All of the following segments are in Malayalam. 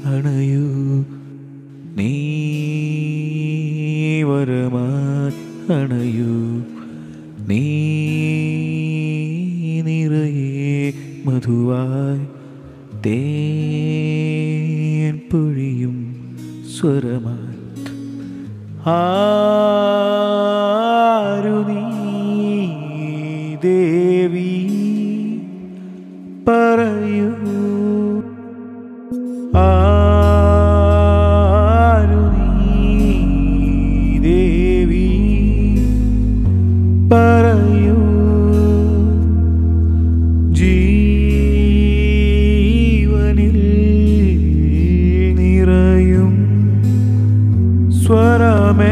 അണയൂ നീ വരമായി അണയൂ നീ നിറയെ മധുവായി തേൻ പൊഴിയും സ്വരമായി ആരു നീ ദേവി പറയൂ ആരു നീ ദേവി പറയൂ ജീവനിൽ നിറയും സ്വരമേ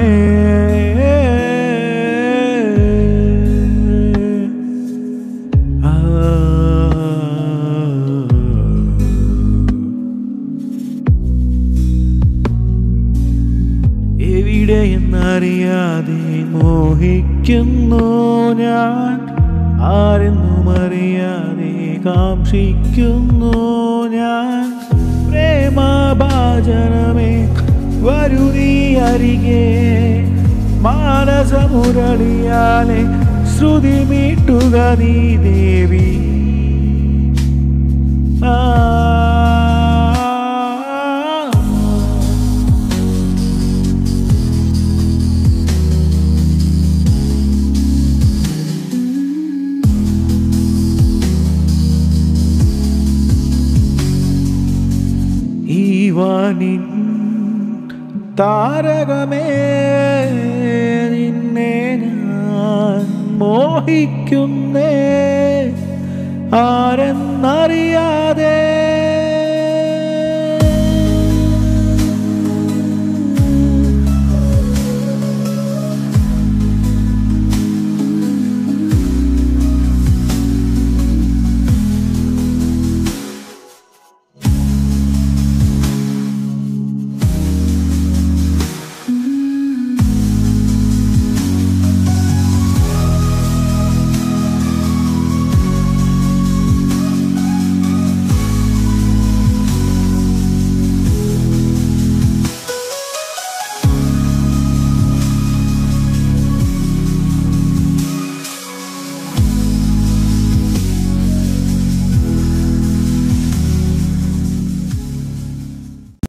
ആ എവിടെയെന്നറിയാതെ മോഹിക്കുന്നു ഞാൻ ആരെന്നും അറിയാതെ കാക്ഷിക്കുന്നു ഞാൻ പ്രേമഭാജനമേ വരുതി അരികെ മാനസമുരളിയാലെ ശ്രുതി മീട്ടുക നീ ദേവി ആ ഈ വാനിൻ താരകമേ നിന്നെ ഞാൻ മോഹിക്കുന്നേ ആരെന്നറിയാതെ